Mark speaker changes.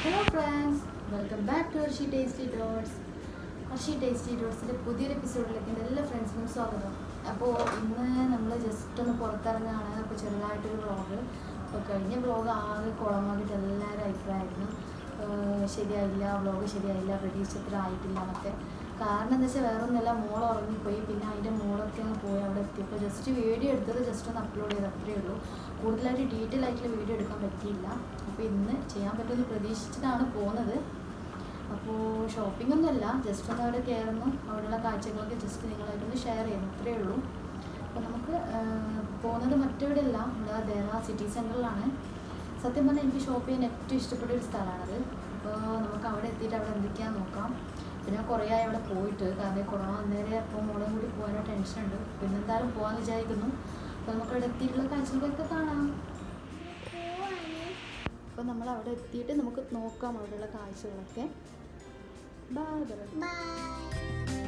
Speaker 1: Hello friends welcome back to Harshi tasty dots Harshi tasty ഡോട്ട്സിൻ്റെ പുതിയൊരു എപ്പിസോഡിലേക്ക് എൻ്റെ എല്ലാ ഫ്രണ്ട്സിനും സ്വാഗതം അപ്പോൾ ഇന്ന് നമ്മൾ ജസ്റ്റ് ഒന്ന് പുറത്തിറങ്ങുകയാണ് അപ്പോൾ ചെറുതായിട്ടൊരു വ്ളോഗ് അപ്പോൾ കഴിഞ്ഞ വ്ളോഗ് ആകെ കുളമാക്കിയിട്ട് എല്ലാവരും അഭിപ്രായമായിരുന്നു ഏഹ് ശരിയായില്ല വ്ളോഗ് ശരിയായില്ല പ്രതീക്ഷത്ര ആയിട്ടില്ല എന്നൊക്കെ കാരണം എന്താ വെച്ചാൽ വേറെ ഒന്നുമില്ല മോൾ ഉറങ്ങിപ്പോയി പിന്നെ അതിൻ്റെ മോളൊക്കെ അങ്ങ് പോയി അവിടെ എത്തിയപ്പോൾ ജസ്റ്റ് വീഡിയോ എടുത്തത് ജസ്റ്റ് ഒന്ന് അപ്ലോഡ് ചെയ്ത് അത്രയേ ഉള്ളൂ കൂടുതലായിട്ട് ഡീറ്റെയിൽ ആയിട്ടുള്ള വീഡിയോ എടുക്കാൻ പറ്റിയില്ല അപ്പോൾ ഇന്ന് ചെയ്യാൻ പറ്റുമെന്ന് പ്രതീക്ഷിച്ചിട്ടാണ് പോകുന്നത് അപ്പോൾ ഷോപ്പിംഗ് ഒന്നുമല്ല ജസ്റ്റ് ഒന്ന് അവിടെ കയറുന്നു അവിടെയുള്ള കാഴ്ചകളൊക്കെ ജസ്റ്റ് നിങ്ങളായിട്ടൊന്ന് ഷെയർ ചെയ്യുന്നു അത്രയേ ഉള്ളൂ അപ്പോൾ നമുക്ക് ആ, പോകുന്നത് മറ്റെവിടെയല്ല നമ്മുടെ ദേറ സിറ്റി സെൻറ്ററിലാണ് സത്യം പറഞ്ഞാൽ എനിക്ക് ഷോപ്പ് ചെയ്യാൻ ഏറ്റവും ഇഷ്ടപ്പെട്ട ഒരു സ്ഥലമാണത് അപ്പോൾ നമുക്ക് അവിടെ എത്തിയിട്ട് അവിടെ എന്തൊക്കെയാണെന്ന് നോക്കാം പിന്നെ കുറേ ആയി അവിടെ പോയിട്ട് കാരണം ഈ കൊറോണ വന്നേരെ അപ്പോൾ മോളെയും കൂടി പോകാനോ ടെൻഷനുണ്ട് പിന്നെ എന്തായാലും പോകാമെന്ന് വിചാരിക്കുന്നു അപ്പോൾ നമുക്ക് അവിടെ എത്തിയിട്ടുള്ള കാഴ്ചകളൊക്കെ കാണാം അപ്പോൾ നമ്മൾ അവിടെ എത്തിയിട്ട് നമുക്ക് നോക്കാം അവിടെയുള്ള കാഴ്ചകളൊക്കെ ബൈ ബൈ
Speaker 2: Bye.